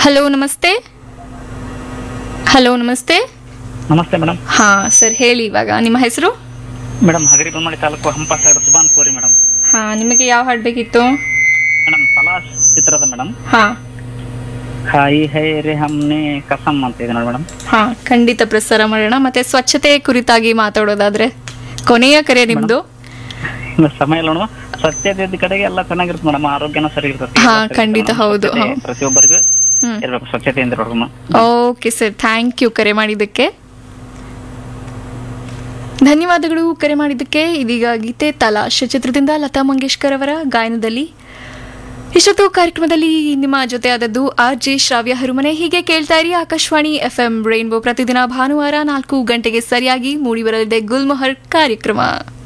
Hello ನಮಸ್ತೆ hello ನಮಸ್ತೆ ನಮಸ್ತೆ ಮೇಡಮ್ ಹಾ ಸರ್ ಹೇಳಿ ಇವಾಗ ನಿಮ್ಮ ಹೆಸರು ಮೇಡಮ್ ಹಗರಿ ಬೊಮ್ಮಡಿ ತಾಲೂಕು ಹಂಪ ಸೈಡ್ ಸುಬಾನ್ ಕೋರಿ ಮೇಡಮ್ ಹಾ ನಿಮಗೆ ಯಾವ ಹಾಡು ಬೇಕಿತ್ತು ಮೇಡಮ್ ತಲಾಶ್ ಚಿತ್ರದ ಮೇಡಮ್ ಹಾ ಹಾಯಿ ಹೈ ರೇ ಹಮ್ನೆ ಕಸಮ್ ಅಂತ ಇದೆ ನೋಡಿ ಮೇಡಮ್ ಹಾ ಖಂಡಿತ ಪ್ರಸಾರ ಮಾಡೋಣ ಮತ್ತೆ ಸ್ವಚ್ಛತೆ ಕುರಿತಾಗಿ ಮಾತಾಡೋದಾದ್ರೆ ಕೊನೆಯ ಕರೆ ನಿಮ್ದು ಇನ್ನು ಸಮಯ ಇಲ್ಲ ನೋಡುವ ಸ್ವಚ್ಛತೆ ಇದ್ದ ಕಡೆಗೆ ಎಲ್ಲ ಚೆನ್ನಾಗಿರುತ್ತೆ ಮೇಡಮ್ ಆರೋಗ್ಯನ ಸರಿ ಇರ್ತದೆ ಹಾ, ಎಲ್ಲ ಸರಿ ಖಂಡಿತ ಇರುತ್ತೆ ಹೌದು, ಸ್ವಚ್ಛತೆ ಹೌದು. ಪ್ರತಿಯೊಬ್ಬರಿಗೂ ಹ್ಮ್ ಇರ್ಬೇಕು ಸ್ವಚ್ಛತೆಯಿಂದ ಇರ್ಬೇಕು ಓಕೆ ಸರ್ ಥ್ಯಾಂಕ್ ಯು ಕರೆ ಮಾಡಿದ್ದಕ್ಕೆ ಧನ್ಯವಾದಗಳು ಕರೆ ಮಾಡಿದ್ದಕ್ಕೆ ಇದೀಗ ಗೀತೆ ತಲಾಶ್ ಚಿತ್ರದಿಂದ ಲತಾ ಮಂಗೇಶ್ಕರ್ ಅವರ ಗಾಯನದಲ್ಲಿ ಇಷ್ಟೊತ್ತು ಕಾರ್ಯಕ್ರಮದಲ್ಲಿ ನಿಮ್ಮ ಜೊತೆ ಆದದ್ದು ಆರ್ ಜೆ ಶ್ರಾವ್ಯ ಹರುಮನೆ ಹೀಗೆ ಕೇಳ್ತಾ ಇರಿ ಆಕಾಶವಾಣಿ ಎಫ್ ಎಂ ರೈನ್ಬೋ ಪ್ರತಿದಿನ ಭಾನುವಾರ ನಾಲ್ಕು ಗಂಟೆಗೆ ಸರಿಯಾಗಿ ಮೂಡಿಬರಲಿದೆ ಗುಲ್ಮೊಹರ್ ಕಾರ್ಯಕ್ರಮ